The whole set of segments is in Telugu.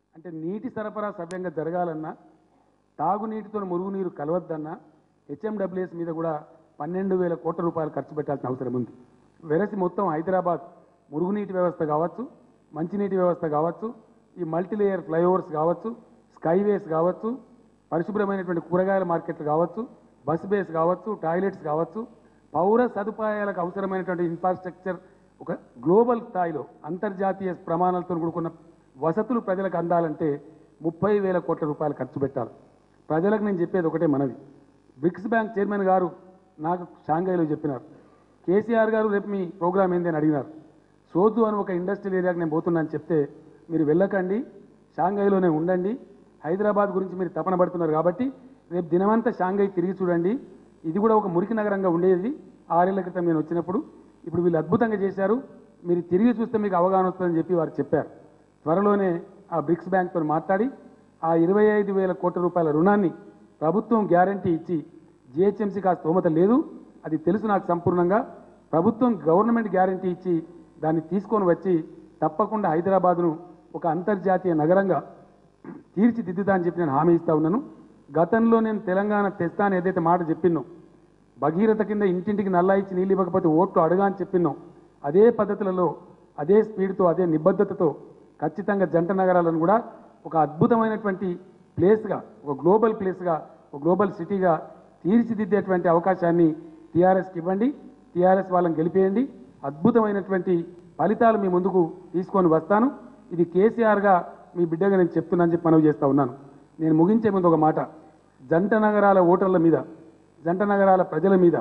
అంటే నీటి సరఫరా సవ్యంగా జరగాలన్నా తాగునీటితో మురుగునీరు కలవద్దన్నా హెచ్ఎండబ్ల్యూఎస్ మీద కూడా పన్నెండు వేల కోట్ల రూపాయలు ఖర్చు పెట్టాల్సిన అవసరం ఉంది వెరసి మొత్తం హైదరాబాద్ మురుగునీటి వ్యవస్థ కావచ్చు మంచినీటి వ్యవస్థ కావచ్చు ఈ మల్టీలేయర్ ఫ్లైఓవర్స్ కావచ్చు స్కైవేస్ కావచ్చు పరిశుభ్రమైనటువంటి కూరగాయల మార్కెట్లు కావచ్చు బస్ బేస్ కావచ్చు టాయిలెట్స్ కావచ్చు పౌర సదుపాయాలకు అవసరమైనటువంటి ఇన్ఫ్రాస్ట్రక్చర్ ఒక గ్లోబల్ స్థాయిలో అంతర్జాతీయ ప్రమాణాలతో కూడుకున్న వసతులు ప్రజలకు అందాలంటే ముప్పై వేల కోట్ల రూపాయలు ఖర్చు పెట్టాలి ప్రజలకు నేను చెప్పేది ఒకటే మనవి బ్రిక్స్ బ్యాంక్ చైర్మన్ గారు నాకు షాంఘైలో చెప్పినారు కేసీఆర్ గారు రేపు మీ ప్రోగ్రామ్ ఏంది అని అడిగినారు సోదు అని ఒక ఇండస్ట్రియల్ ఏరియాకి నేను పోతున్నాను చెప్తే మీరు వెళ్ళకండి షాంఘైలోనే ఉండండి హైదరాబాద్ గురించి మీరు తపన పడుతున్నారు కాబట్టి రేపు దినమంతా షాంఘై తిరిగి చూడండి ఇది కూడా ఒక మురికి నగరంగా ఉండేది ఆరేళ్ల క్రితం నేను వచ్చినప్పుడు ఇప్పుడు వీళ్ళు అద్భుతంగా చేశారు మీరు తిరిగి చూస్తే మీకు అవగాహన వస్తుందని చెప్పి వారు చెప్పారు త్వరలోనే ఆ బ్రిక్స్ బ్యాంక్తో మాట్లాడి ఆ ఇరవై ఐదు వేల కోట్ల రూపాయల రుణాన్ని ప్రభుత్వం గ్యారంటీ ఇచ్చి జిహెచ్ఎంసీకి ఆ స్తోమత లేదు అది తెలుసు నాకు సంపూర్ణంగా ప్రభుత్వం గవర్నమెంట్ గ్యారంటీ ఇచ్చి దాన్ని తీసుకొని వచ్చి తప్పకుండా హైదరాబాద్ను ఒక అంతర్జాతీయ నగరంగా తీర్చిదిద్దుతా అని చెప్పి నేను హామీ ఇస్తా ఉన్నాను గతంలో నేను తెలంగాణ తెస్తాను ఏదైతే మాట చెప్పినో భగీరథ కింద ఇంటింటికి నల్లా ఇచ్చి నీళ్ళు ఇవ్వకపోతే ఓట్లు అడగా అని చెప్పినాం అదే పద్ధతులలో అదే స్పీడ్తో అదే నిబద్ధతతో ఖచ్చితంగా జంట నగరాలను కూడా ఒక అద్భుతమైనటువంటి ప్లేస్గా ఒక గ్లోబల్ ప్లేస్గా ఒక గ్లోబల్ సిటీగా తీర్చిదిద్దేటువంటి అవకాశాన్ని టీఆర్ఎస్కి ఇవ్వండి టీఆర్ఎస్ వాళ్ళని గెలిపేయండి అద్భుతమైనటువంటి ఫలితాలు మీ ముందుకు తీసుకొని వస్తాను ఇది కేసీఆర్గా మీ బిడ్డగా నేను చెప్తున్నాను చెప్పి మనవి చేస్తా ఉన్నాను నేను ముగించే ముందు ఒక మాట జంట నగరాల ఓటర్ల మీద జంట నగరాల ప్రజల మీద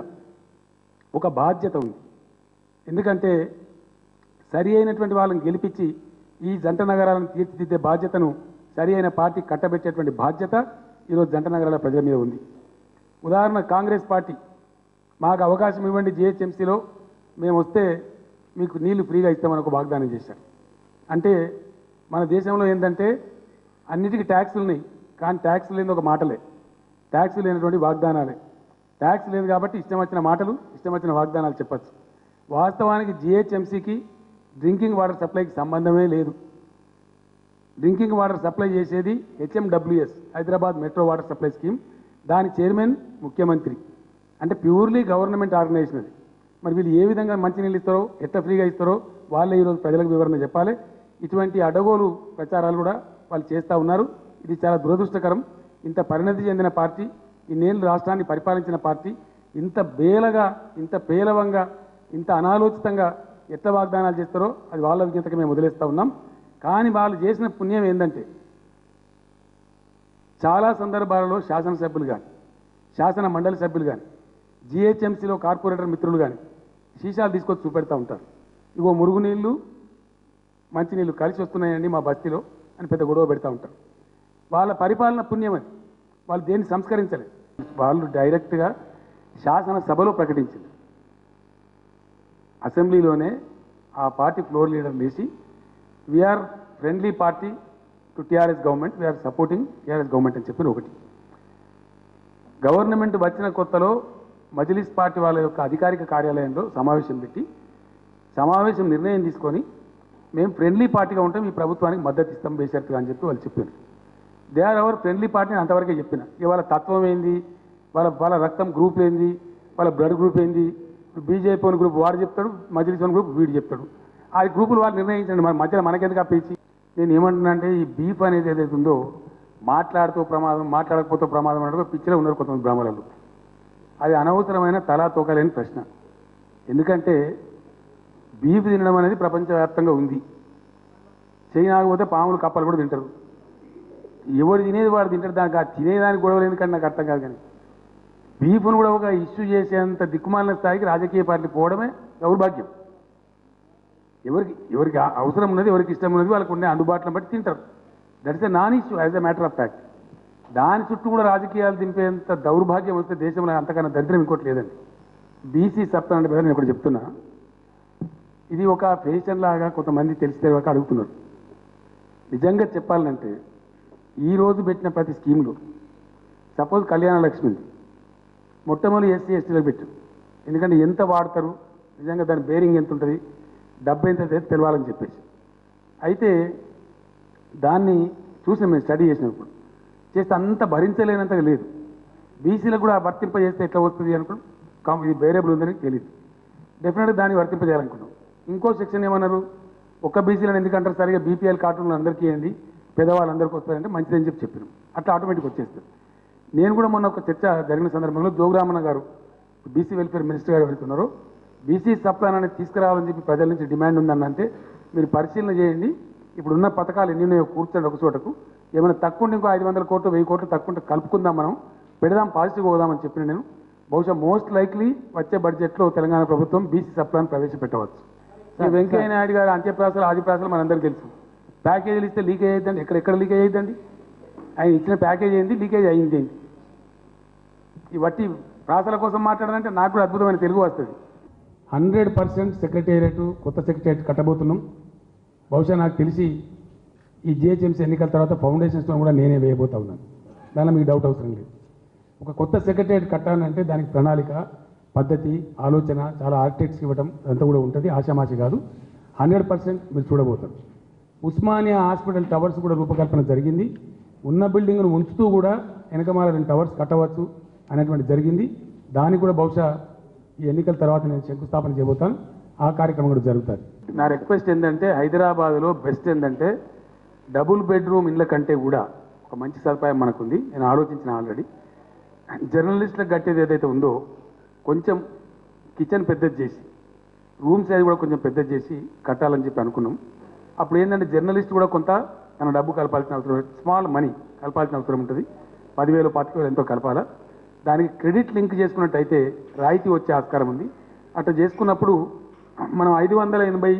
ఒక బాధ్యత ఉంది ఎందుకంటే సరి అయినటువంటి వాళ్ళని గెలిపించి ఈ జంట నగరాలను తీర్చిదిద్దే బాధ్యతను సరి అయిన పార్టీ కట్టబెట్టేటువంటి బాధ్యత ఈరోజు జంట నగరాల ప్రజల మీద ఉంది ఉదాహరణ కాంగ్రెస్ పార్టీ మాకు అవకాశం ఇవ్వండి జిహెచ్ఎంసీలో మేము వస్తే మీకు నీళ్లు ఫ్రీగా ఇస్తామని ఒక వాగ్దానం చేశారు అంటే మన దేశంలో ఏంటంటే అన్నిటికీ ట్యాక్సులు ఉన్నాయి కానీ ట్యాక్స్ లేని ఒక మాటలే ట్యాక్స్ లేనటువంటి వాగ్దానాలే ట్యాక్స్ లేదు కాబట్టి ఇష్టం వచ్చిన మాటలు ఇష్టం వచ్చిన వాగ్దానాలు చెప్పచ్చు వాస్తవానికి జిహెచ్ఎంసీకి డ్రింకింగ్ వాటర్ సప్లైకి సంబంధమే లేదు డ్రింకింగ్ వాటర్ సప్లై చేసేది HMWS Hyderabad metro water supply scheme దాని చైర్మన్ ముఖ్యమంత్రి అంటే ప్యూర్లీ గవర్నమెంట్ ఆర్గనైజేషన్ అది మరి వీళ్ళు ఏ విధంగా మంచినీళ్ళు ఇస్తారో ఎట్లా ఫ్రీగా ఇస్తారో వాళ్ళే ఈరోజు ప్రజలకు వివరణ చెప్పాలి ఇటువంటి అడగోలు ప్రచారాలు కూడా వాళ్ళు చేస్తూ ఉన్నారు ఇది చాలా దురదృష్టకరం ఇంత పరిణతి చెందిన పార్టీ ఇన్నేళ్ళు రాష్ట్రాన్ని పరిపాలించిన పార్టీ ఇంత బేలగా ఇంత పేలవంగా ఇంత అనాలోచితంగా ఎట్లా వాగ్దానాలు చేస్తారో అది వాళ్ళ విజ్ఞతకి మేము వదిలేస్తూ ఉన్నాం కానీ వాళ్ళు చేసిన పుణ్యం ఏంటంటే చాలా సందర్భాలలో శాసనసభ్యులు కానీ శాసన మండలి సభ్యులు కానీ జిహెచ్ఎంసీలో కార్పొరేటర్ మిత్రులు కానీ సీసాలు తీసుకొచ్చి చూపెడతా ఉంటారు ఇగో మురుగునీళ్ళు మంచినీళ్ళు కలిసి వస్తున్నాయండి మా బస్తీలో అని పెద్ద గొడవ పెడతా ఉంటారు వాళ్ళ పరిపాలన పుణ్యం అది వాళ్ళు దేన్ని సంస్కరించలేదు వాళ్ళు డైరెక్ట్గా శాసనసభలో ప్రకటించింది అసెంబ్లీలోనే ఆ పార్టీ ఫ్లోర్ లీడర్ లేచి we are friendly party to TRS government we are supporting TRS government అని చెప్పిన ఒకటి గవర్నమెంట్ వచ్చిన కొత్తలో మజిలిస్ పార్టీ వాళ్ళ యొక్క అధికారిక కార్యాలయంలో సమావేశం పెట్టి సమావేశం నిర్ణయం తీసుకొని మేము ఫ్రెండ్లీ పార్టీగా ఉంటాం ఈ ప్రభుత్వానికి మద్దతు ఇస్తాం బేషరతుగా అని చెప్పి వాళ్ళు చెప్పారు they are our friendly party అని అంతవరకే చెప్పిన ఇక వాళ్ళ తత్వం ఏంది వాళ్ళ వాళ్ళ రక్తం గ్రూప్ ఏంది వాళ్ళ బ్లడ్ గ్రూప్ ఏంది బీజేపీ అని గ్రూప్ వాడు చెప్తాడు మజిలిస్ అని గ్రూప్ వీడు చెప్తాడు ఆ గ్రూపులు వాళ్ళు నిర్ణయించండి మన మధ్యలో మనకెందుకు అప్పించి నేను ఏమంటున్నా అంటే ఈ బీఫ్ అనేది ఏదైతే ఉందో మాట్లాడుతూ ప్రమాదం మాట్లాడకపోతే ప్రమాదం అంటే పిచ్చిలో ఉన్నారు కొంతమంది బ్రాహ్మణులు అది అనవసరమైన తలా తోకలేని ప్రశ్న ఎందుకంటే బీఫ్ తినడం అనేది ప్రపంచవ్యాప్తంగా ఉంది చైనాకు పోతే పాములు కప్పలు కూడా తింటారు ఎవరు తినేది వాడు తింటారు దానికి ఆ తినేదానికి గొడవలు ఎందుకంటే నాకు అర్థం కాదు కానీ బీఫ్ను కూడా ఒక ఇష్యూ చేసేంత దిక్కుమాలిన స్థాయికి రాజకీయ పార్టీ పోవడమే దౌర్భాగ్యం ఎవరికి ఎవరికి ఆ- అవసరం ఉన్నది ఎవరికి ఇష్టం ఉన్నది వాళ్ళకు ఉండే అందుబాటులో బట్టి తింటారు that is a non issue as a matter of fact దాని చుట్టూ కూడా రాజకీయాలు దింపేంత దౌర్భాగ్యం వస్తే దేశంలో అంతకన్నా దరిద్రం ఇంకోటి లేదండి బీసీ సప్తా అంటే పేరు నేను ఒకటి చెప్తున్నా ఇది ఒక ఫేషన్ లాగా కొంతమంది తెలిస్తే వరకు అడుగుతున్నారు నిజంగా చెప్పాలంటే ఈ రోజు పెట్టిన ప్రతి స్కీమ్లో సపోజ్ కళ్యాణ లక్ష్మి ఉంది మొట్టమొదటి ఎస్సీ ఎస్టీలకు పెట్టు ఎందుకంటే ఎంత వాడతారు నిజంగా దాని బేరింగ్ ఎంత ఉంటుంది డబ్బు ఎంత అయితే తెలవాలని చెప్పేసి అయితే దాన్ని చూసిన మేము స్టడీ చేసినప్పుడు చేస్తే అంత భరించలేనంతగా లేదు బీసీలకు కూడా వర్తింప చేస్తే ఎట్లా వస్తుంది అనుకున్నాం కాం- ఇది వేరియబుల్ ఉందని తెలియదు డెఫినెట్గా దాన్ని వర్తింపజేయాలనుకున్నాం ఇంకో సెక్షన్ ఏమన్నారు ఒక్క బీసీలను ఎందుకంటారు సరిగా బీపీఎల్ కార్టూన్లు అందరికీ ఇవ్వండి పేదవాళ్ళందరికీ వస్తారంటే మంచిదని చెప్పి చెప్పినాం అట్లా ఆటోమేటిక్ వచ్చేస్తుంది నేను కూడా మొన్న ఒక చర్చ జరిగిన సందర్భంలో జోగురామన్న గారు బీసీ వెల్ఫేర్ మినిస్టర్ గారు వెళ్తున్నారు బీసీ సప్లాన్ అనేది తీసుకురావాలని చెప్పి ప్రజల నుంచి డిమాండ్ ఉందని అంటే మీరు పరిశీలన చేయండి ఇప్పుడు ఉన్న పథకాలు ఎన్ని ఉన్నాయో కూర్చోండి ఒక చోటకు ఏమైనా తక్కువ ఉంటే ఇంకో ఐదు వందల కోట్లు వెయ్యి కోట్లు తక్కువ ఉంటే కలుపుకుందాం మనం పెడదాం పాజిటివ్ పోదామని చెప్పిన నేను బహుశా మోస్ట్ లైక్లీ వచ్చే బడ్జెట్లో తెలంగాణ ప్రభుత్వం బీసీ సప్లాన్ ప్రవేశపెట్టవచ్చు ఈ వెంకయ్య నాయుడు గారు అంత్యప్రాసాలు ఆదిప్రాసాలు మనందరికీ తెలుసు ప్యాకేజీలు ఇస్తే లీకేజ్ అయ్యిద్దండి ఎక్కడెక్కడ లీకేజ్ అయ్యిద్దండి ఆయన ఇచ్చిన ప్యాకేజ్ ఏంది లీకేజ్ అయ్యింది ఏంటి ఈ వట్టి ప్రాసల కోసం మాట్లాడాలంటే నాకు కూడా అద్భుతమైన తెలుగు వస్తుంది హండ్రెడ్ పర్సెంట్ సెక్రటేరియట్ కొత్త సెక్రటేరియట్ కట్టబోతున్నాం బహుశా నాకు తెలిసి ఈ జిహెచ్ఎంసీ ఎన్నికల తర్వాత ఫౌండేషన్స్లో కూడా నేనే వేయబోతా ఉన్నాను దానిలో మీకు డౌట్ అవసరం లేదు ఒక కొత్త సెక్రటేరియట్ కట్టాలంటే దానికి ప్రణాళిక పద్ధతి ఆలోచన చాలా ఆర్కిటెక్ట్స్ ఇవ్వడం అంతా కూడా ఉంటుంది ఆశామాషి కాదు హండ్రెడ్ పర్సెంట్ మీరు చూడబోతారు ఉస్మానియా హాస్పిటల్ టవర్స్ కూడా రూపకల్పన జరిగింది ఉన్న బిల్డింగ్ను ఉంచుతూ కూడా వెనకమాల రెండు టవర్స్ కట్టవచ్చు అనేటువంటి జరిగింది దానికి కూడా బహుశా ఈ ఎన్నికల తర్వాత నేను శంకుస్థాపన చేయబోతాను ఆ కార్యక్రమం కూడా జరుగుతుంది నా రిక్వెస్ట్ ఏంటంటే హైదరాబాద్లో బెస్ట్ ఏంటంటే డబుల్ బెడ్రూమ్ ఇళ్ళ కంటే కూడా ఒక మంచి సదుపాయం మనకుంది నేను ఆలోచించిన ఆల్రెడీ జర్నలిస్టులకు కట్టేది ఏదైతే ఉందో కొంచెం కిచెన్ పెద్దది చేసి రూమ్ సైజ్ కూడా కొంచెం పెద్దది చేసి కట్టాలని చెప్పి అనుకున్నాం అప్పుడు ఏంటంటే జర్నలిస్ట్ కూడా కొంత తన డబ్బు కలపాల్సిన అవసరం స్మాల్ మనీ కలపాల్సిన అవసరం ఉంటుంది పదివేలు పాతిక వేలు ఎంతో కలపాలా దానికి క్రెడిట్ లింక్ చేసుకున్నట్టయితే రాయితీ వచ్చే ఆస్కారం ఉంది అట్లా చేసుకున్నప్పుడు మనం ఐదు వందల ఎనభై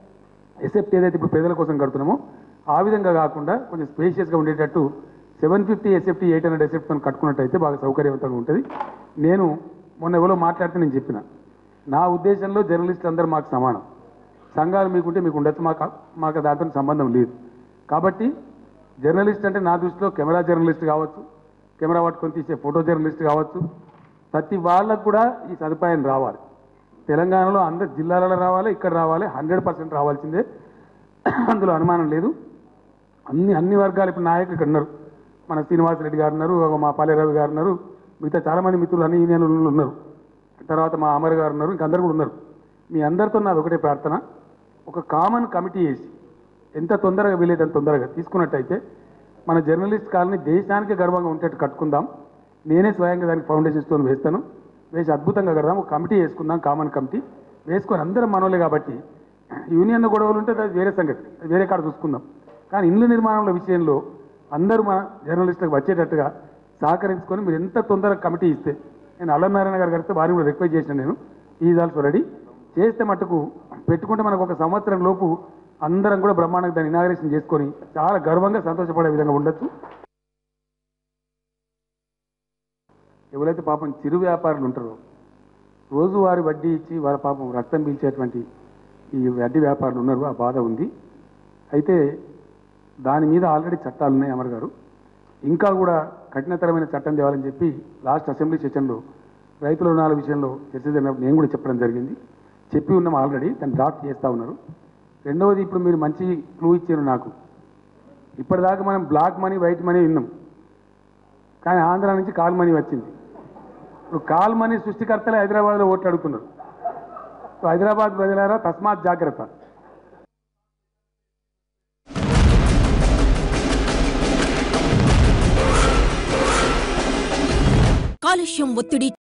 ఎసెప్ట్ ఏదైతే ఇప్పుడు పేదల కోసం కడుతున్నామో ఆ విధంగా కాకుండా కొంచెం స్పేషియస్గా ఉండేటట్టు seven fifty SFT eight hundred SFT కట్టుకున్నట్టయితే బాగా సౌకర్యవంతంగా ఉంటుంది నేను మొన్న ఎవరో మాట్లాడితే నేను చెప్పిన నా ఉద్దేశంలో జర్నలిస్టులు అందరూ మాకు సమానం సంఘాలు మీకుంటే మీకు ఉండొచ్చు మాకు మాకు దాంతో సంబంధం లేదు కాబట్టి జర్నలిస్ట్ అంటే నా దృష్టిలో కెమెరా జర్నలిస్ట్ కావచ్చు కెమెరా పట్టుకొని తీసే ఫోటో జర్నలిస్ట్ కావచ్చు ప్రతి వాళ్ళకు కూడా ఈ సదుపాయం రావాలి తెలంగాణలో అందరి జిల్లాలలో రావాలి ఇక్కడ రావాలి హండ్రెడ్ పర్సెంట్ రావాల్సిందే అందులో అనుమానం లేదు అన్ని అన్ని వర్గాలు ఇప్పుడు నాయకులు ఇక్కడ ఉన్నారు మన శ్రీనివాసరెడ్డి గారు ఉన్నారు ఒక మా పాలేరవి గారు ఉన్నారు మిగతా చాలామంది మిత్రులు అన్ని యూనియన్లు ఉన్నారు తర్వాత మా అమర్ గారు ఉన్నారు ఇంకా అందరు కూడా ఉన్నారు మీ అందరితో నాది ఒకటే ప్రార్థన ఒక కామన్ కమిటీ వేసి ఎంత తొందరగా వీలైతే అంత తొందరగా తీసుకున్నట్టయితే మన జర్నలిస్ట్ కాలనీ దేశానికి గర్వంగా ఉండేట్టు కట్టుకుందాం నేనే స్వయంగా దానికి ఫౌండేషన్ స్టోన్ వేస్తాను వేసి అద్భుతంగా కడదాం ఒక కమిటీ వేసుకుందాం కామన్ కమిటీ వేసుకొని అందరం మనోలే కాబట్టి యూనియన్ గొడవలు ఉంటే అది వేరే సంగతి అది వేరే కాడ చూసుకుందాం కానీ ఇళ్ళ నిర్మాణంలో విషయంలో అందరూ మన జర్నలిస్టులకు వచ్చేటట్టుగా సహకరించుకొని మీరు ఎంత తొందరగా కమిటీ ఇస్తే నేను అల్లనారాయణ గారు కలిస్తే వారిని కూడా రిక్వెస్ట్ చేసిన నేను ఈజ్ ఆల్సో రెడీ చేస్తే మట్టుకు పెట్టుకుంటే మనకు ఒక సంవత్సరం లోపు అందరం కూడా బ్రహ్మాండంగా దాన్ని ఇనాగరేషన్ చేసుకొని చాలా గర్వంగా సంతోషపడే విధంగా ఉండొచ్చు ఎవరైతే పాపం చిరు వ్యాపారులు ఉంటారో రోజువారి వడ్డీ ఇచ్చి వాళ్ళ పాపం రక్తం పీల్చేటువంటి ఈ వడ్డీ వ్యాపారులు ఉన్నారు ఆ బాధ ఉంది అయితే దాని మీద ఆల్రెడీ చట్టాలు ఉన్నాయి అమర్ గారు ఇంకా కూడా కఠినతరమైన చట్టం తేవాలని చెప్పి లాస్ట్ అసెంబ్లీ సెషన్లో రైతుల రుణాల విషయంలో చర్చ జరిగినప్పుడు నేను కూడా చెప్పడం జరిగింది చెప్పి ఉన్నాం ఆల్రెడీ దాన్ని డ్రాఫ్ట్ చేస్తూ ఉన్నారు రెండవది ఇప్పుడు మీరు మంచి క్లూ ఇచ్చారు నాకు ఇప్పటిదాకా మనం బ్లాక్ మనీ వైట్ మనీ విన్నాం కానీ ఆంధ్ర నుంచి కాల్ మనీ వచ్చింది ఇప్పుడు కాల్ మనీ సృష్టికర్తలే హైదరాబాద్లో ఓట్లు అడుగుతున్నారు సో హైదరాబాద్ ప్రజలారా తస్మాత్ జాగ్రత్త కాలుష్యం ఒత్తిడి